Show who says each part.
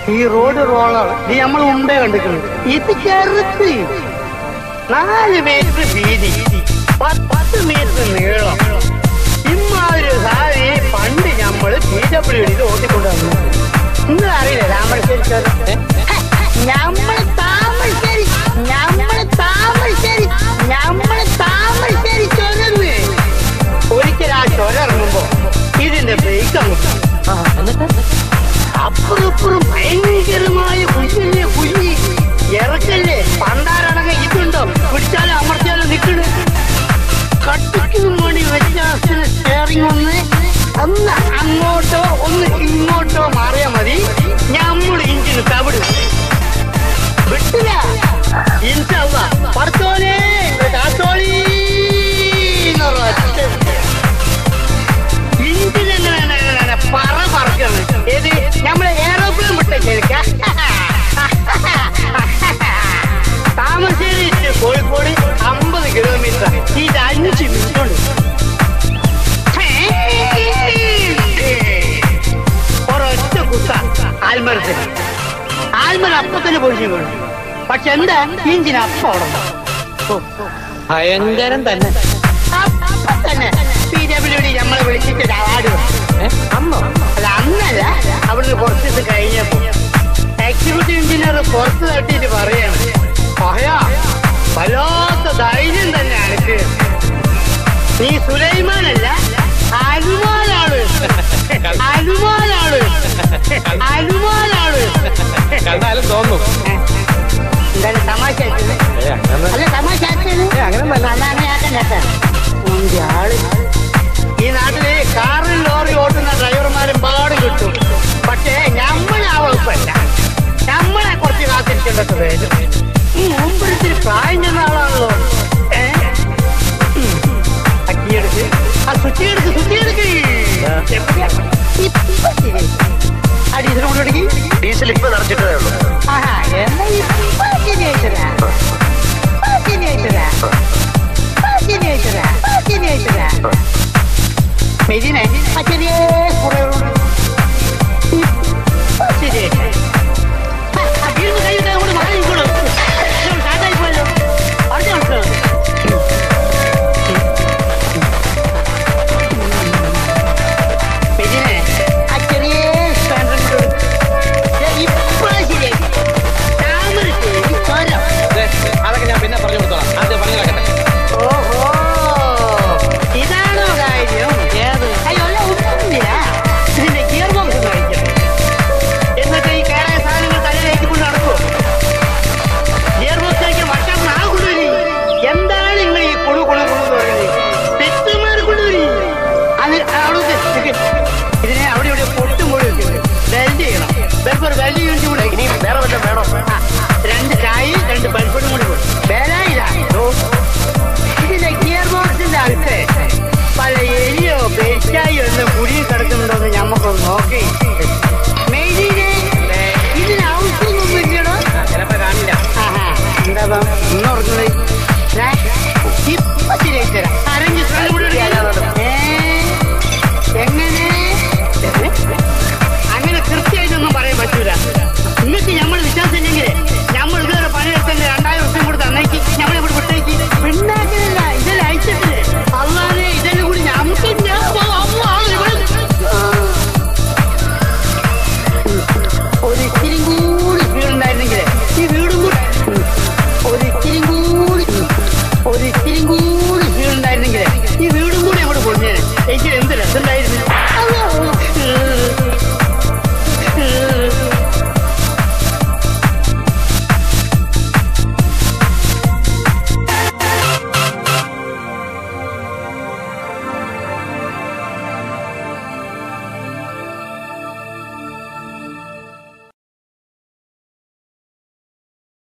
Speaker 1: ഈ road roller ഇത് നമ്മൾ മുമ്പേ കണ്ടിട്ടുണ്ട് ഇത് ചെറുത്ത് നാല് മീറ്റർ വീതി പത്ത് പത്ത് മീറ്റർ നീളം ഇമ്മാതിരി സാരി പണ്ട് നമ്മൾ പി ഡബ്ല്യു ഡിയിൽ ഓട്ടിക്കൊണ്ടുവന്നു നിങ്ങൾ അറിയില്ലേ താമരശ്ശേരി ചുരം നമ്മൾ താമരശ്ശേരി നമ്മൾ താമരശ്ശേരി നമ്മൾ താമരശ്ശേരി ചുരന്ന് ഒരിക്കൽ ആ ചുരം ഇറങ്ങുമ്പോ ഇതിന്റെ ബ്രേക്ക് അങ്ങോട്ട് അപ്പുറം ഇപ്പുറം ഭയങ്കരമായ കുഞ്ഞില്ലേ കുഞ്ഞി ഇറക്കല്ലേ പണ്ടാരണങ്ങ ഇതുണ്ടോ പിടിച്ചാലും അമർത്തിയാലും നിക്കണ് കട്ടിക്കും മണി വെച്ച സ്റ്റിയറിംഗ് ഒന്ന് ഒന്ന് അങ്ങോട്ടോ ഒന്ന് ഇങ്ങോട്ടോ മാറിയാ മതി നമ്മൾ ഇഞ്ചിന് തവിട് വിട്ടില്ല ഇൻഷല്ല പഠിച്ചോനെ കാത്തോളി ഇഞ്ചിനെങ്ങനെ പറ പറക്കുന്നത് ഏത് നമ്മള് എയറോപ്ലെയിൻ വിട്ടേക്ക താമരശ്ശേരി to കോഴിക്കോട് അമ്പത് കിലോമീറ്റർ ഇത് അഞ്ച് മിനിറ്റ് ഉണ്ട് ഒരൊറ്റ കുത്ത ആൽമരത്തിന് ആൽമര അപ്പത്തിന് പൊഴിഞ്ഞു വീണു പക്ഷെ എന്താ ഇഞ്ചിന് അപ്പം ഓടണം
Speaker 2: ഭയങ്കരം തന്നെ
Speaker 1: അപ്പൊ തന്നെ പി ഡബ്ല്യു ഡി നമ്മളെ വിളിച്ചിട്ട് ഒരു അവാർഡ്
Speaker 2: അന്നോ
Speaker 1: അല്ല അന്നല്ല അവിടുന്ന് കുറച്ചിട്ട് കഴിഞ്ഞപ്പോ എക്സിക്യൂട്ടീവ് എഞ്ചിനീയർ പുറത്ത് തട്ടിയിട്ട് പറയാണ് പറയാ വല്ലാത്ത ധൈര്യം തന്നെ അനക്ക് നീ സുലൈമാനല്ല അനുമാനാണ് അനുമാനാണ് അനുമാനാണ്
Speaker 2: കണ്ടാലും തോന്നും
Speaker 1: എന്താണ് തമാശ ആക്കുന്നത്?
Speaker 2: ഏ, അങ്ങനെ
Speaker 1: അല്ല തമാശ ആക്കുന്നത്?
Speaker 2: ഏ, അങ്ങനെ നല്ല
Speaker 1: അതാണ് ആക്കാൻ കേട്ടോ. ഉന്റെ ആള്. ഈ നാട്ടില് കാറിൽ ലോറി ഓട്ടുന്ന ഡ്രൈവർമാരും പാട് കിട്ടും പക്ഷേ നമ്മളെ ആ വകുപ്പല്ല നമ്മളെ കുറച്ച് കാത്തിരിക്കേണ്ടത് വരും